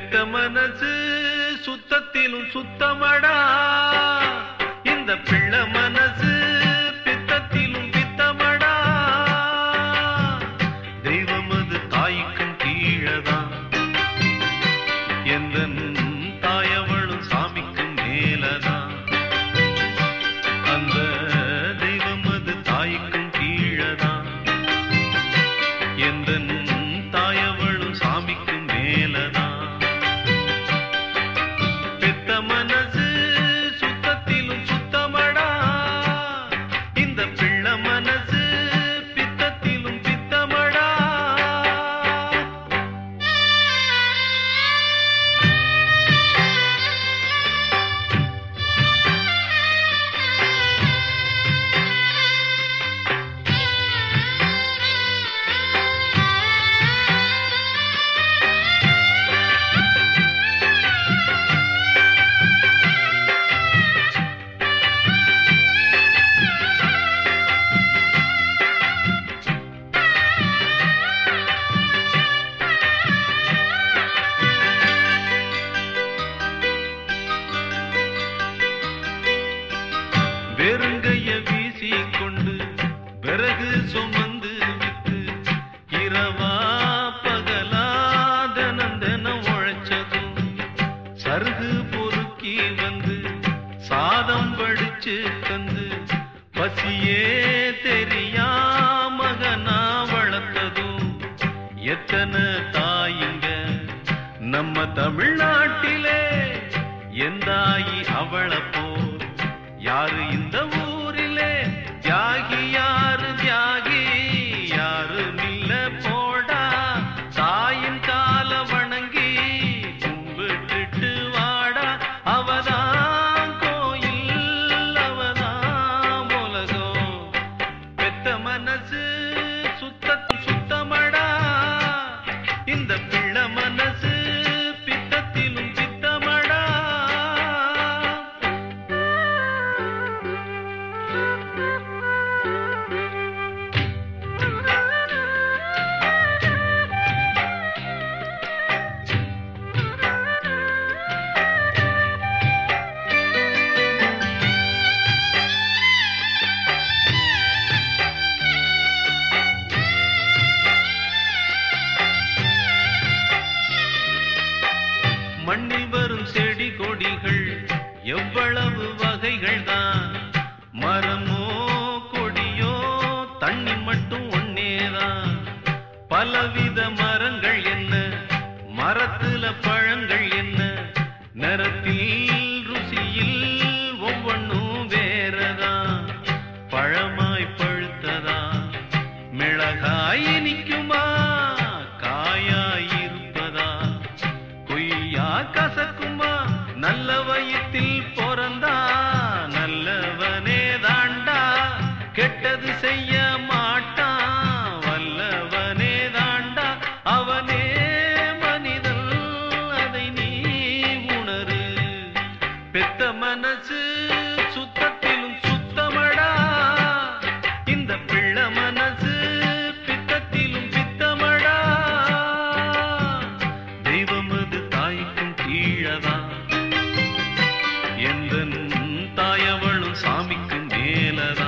பெத்த மனசு சுத்தத்திலும் சுத்தமடா இந்த பிள்ளை மனசு பித்தத்திலும் பித்தமடா தெய்வம் அது தாய்க்கும் கீழதான் எந்த தாயவளும் சாமிக்கும் மேலதான் அந்த தெய்வம் அது தாய்க்கும் கீழதான் எந்த தாயவளும் சாமிக்கும் மேலதான் பெத்த மனசு சுத்தத்திலும் சுத்தமடா இந்த பிள்ளை மனசு பித்தத்திலும் பித்தமடா வெறுங்கைய வீசி கொண்டு விறகு சுமந்து விட்டு இரவா பகலா தினம் தினம் உழைச்சதும் சருகு பொறுக்கி வந்து சாதம் வடிச்சு தந்து பசியே தெரியா மகனா வளர்த்ததும் எத்தனை தாயிங்க நம்ம தமிழ்நாட்டிலே எந்தாயி அவளை போல் யாரு இந்த ஊரிலே தியாகி யாரு தியாகி யாரு மில்ல போடா தாயின் கால வணங்கி கும்பிட்டுட்டு வாடா அவதான் கோயில் அவதான் உலகம் பெத்த மனசு சுத்தத்து சுத்தமடா இந்த பிள்ளை மனசு பித்தத்திலும் பித்தமடா மண்ணில் வரும் செடி கொடிகள் எவ்வளவு வகைகள் தான் மரமோ கொடியோ தண்ணி மட்டும் ஒன்னேதான் பலவித மரங்கள் என்ன மரத்துல பழங்கள் என்ன நிறத்தில் ருசியில் ஒவ்வொன்றும் வேறதான் பழமாய் பழுத்ததா மிளகாய் இனிக்குமா காயாய் இருப்பதா பொய்யா கசக்குமா நல்ல வயிற்றில் பிறந்தா நல்லவனே தாண்டா கெட்டது செய்ய மாட்டான் வல்லவனே தாண்டா அவனே மனிதன் அதை நீ உணரு பெத்த மனசு சுத்தத்திலும் சுத்தமடா இந்த பிள்ளை மனசு பித்தத்திலும் பித்தமடா தெய்வம் அது தாய்க்கும் கீழதான் எந்த தாயவளும் சாமிக்கும் மேலதான்